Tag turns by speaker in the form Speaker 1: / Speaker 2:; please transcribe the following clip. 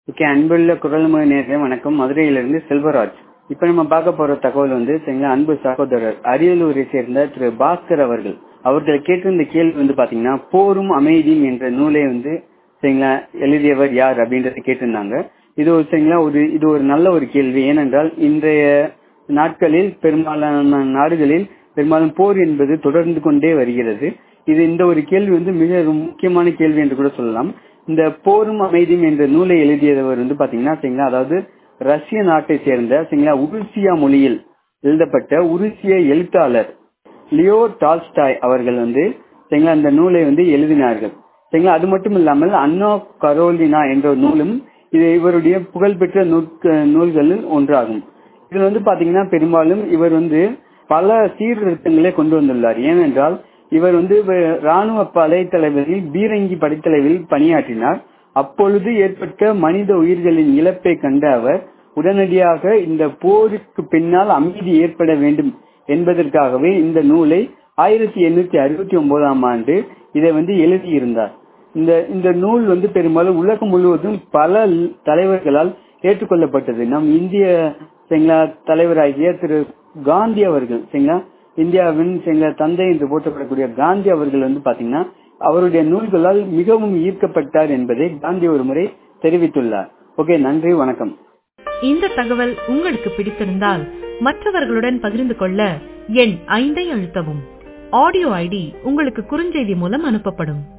Speaker 1: okay அன்புள்ள குரல்முறை நேர்களே வணக்கம் மதுரையிலிருந்து செல்வராஜ் இப்ப நம்ம பார்க்க போற தகவல் வந்து சரிங்களா அன்பு சகோதரர் அரியலூரை சேர்ந்த திரு பாஸ்கர் அவர்கள் அவர்கள் கேட்டிருந்த கேள்வி வந்து பாத்தீங்கன்னா போரும் அமைதியும் என்ற நூலை வந்து சரிங்களா எழுதியவர் யார் அப்படின்றத கேட்டிருந்தாங்க இது ஒரு சரிங்களா ஒரு இது ஒரு நல்ல ஒரு கேள்வி ஏனென்றால் இன்றைய நாட்களில் பெரும்பாலான நாடுகளில் பெரும்பாலும் போர் என்பது தொடர்ந்து கொண்டே வருகிறது இது இந்த ஒரு கேள்வி வந்து மிக முக்கியமான கேள்வி என்று கூட சொல்லலாம் இந்த போரும் அமைதியும் என்ற நூலை எழுதியவர் வந்து பாத்தீங்கன்னா சரிங்களா அதாவது ரஷ்ய நாட்டை சேர்ந்த சரிங்களா உருசியா மொழியில் எழுதப்பட்ட உருசிய எழுத்தாளர் லியோ டால்ஸ்டாய் அவர்கள் வந்து சரிங்களா அந்த நூலை வந்து எழுதினார்கள் சரிங்களா அது மட்டும் இல்லாமல் அன்னோ கரோலினா என்ற ஒரு நூலும் இது இவருடைய புகழ்பெற்ற நூல்களில் ஒன்றாகும் இதுல வந்து பாத்தீங்கன்னா பெரும்பாலும் இவர் வந்து பல சீர்திருத்தங்களை கொண்டு வந்துள்ளார் ஏனென்றால் இவர் வந்து ராணுவ படைத்தலைவரில் பீரங்கி படைத்தலைவரில் பணியாற்றினார் அப்பொழுது ஏற்பட்ட மனித உயிர்களின் இழப்பை கண்ட அவர் உடனடியாக இந்த போருக்கு பின்னால் அமைதி ஏற்பட வேண்டும் என்பதற்காகவே இந்த நூலை ஆயிரத்தி எண்ணூத்தி அறுபத்தி ஒன்பதாம் ஆண்டு இதை வந்து எழுதியிருந்தார் இந்த இந்த நூல் வந்து பெரும்பாலும் உலகம் முழுவதும் பல தலைவர்களால் ஏற்றுக்கொள்ளப்பட்டது நம் இந்திய சரிங்களா தலைவராகிய திரு காந்தி அவர்கள் சரிங்களா இந்தியாவின் சரிங்களா தந்தை என்று போற்றப்படக்கூடிய காந்தி அவர்கள் வந்து பாத்தீங்கன்னா அவருடைய நூல்களால் மிகவும் ஈர்க்கப்பட்டார் என்பதை காந்தி ஒரு முறை தெரிவித்துள்ளார் ஓகே நன்றி வணக்கம்
Speaker 2: இந்த தகவல் உங்களுக்கு பிடித்திருந்தால் மற்றவர்களுடன் பகிர்ந்து கொள்ள எண் ஐந்தை அழுத்தவும் ஆடியோ ஐடி உங்களுக்கு குறுஞ்செய்தி மூலம் அனுப்பப்படும்